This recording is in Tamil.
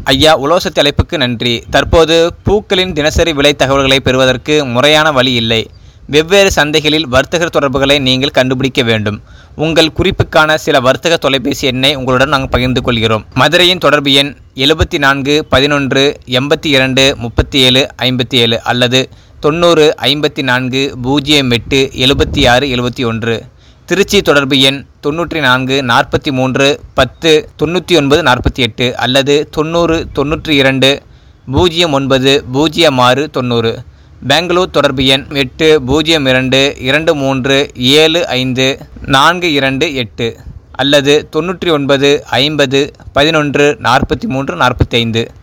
ஐயா உலோசத்தி அழைப்புக்கு நன்றி தற்போது பூக்களின் தினசரி விலை தகவல்களை பெறுவதற்கு முறையான வழி இல்லை வெவ்வேறு சந்தைகளில் வர்த்தக தொடர்புகளை நீங்கள் கண்டுபிடிக்க வேண்டும் உங்கள் குறிப்புக்கான சில வர்த்தக தொலைபேசி எண்ணை உங்களுடன் நாங்கள் பகிர்ந்து கொள்கிறோம் மதுரையின் தொடர்பு எண் எழுபத்தி நான்கு பதினொன்று எண்பத்தி இரண்டு முப்பத்தி ஏழு ஐம்பத்தி ஏழு அல்லது தொண்ணூறு ஐம்பத்தி நான்கு பூஜ்ஜியம் எட்டு எழுபத்தி ஆறு எழுபத்தி ஒன்று திருச்சி தொடர்பு எண் தொண்ணூற்றி நான்கு நாற்பத்தி மூன்று பத்து தொண்ணூற்றி ஒன்பது நாற்பத்தி எட்டு அல்லது தொண்ணூறு தொண்ணூற்றி இரண்டு பூஜ்ஜியம் ஒன்பது பூஜ்ஜியம் ஆறு தொண்ணூறு பெங்களூர் தொடர்பு எண் எட்டு பூஜ்ஜியம் இரண்டு இரண்டு மூன்று ஏழு ஐந்து நான்கு இரண்டு எட்டு அல்லது தொண்ணூற்றி ஒன்பது ஐம்பது பதினொன்று நாற்பத்தி மூன்று நாற்பத்தி ஐந்து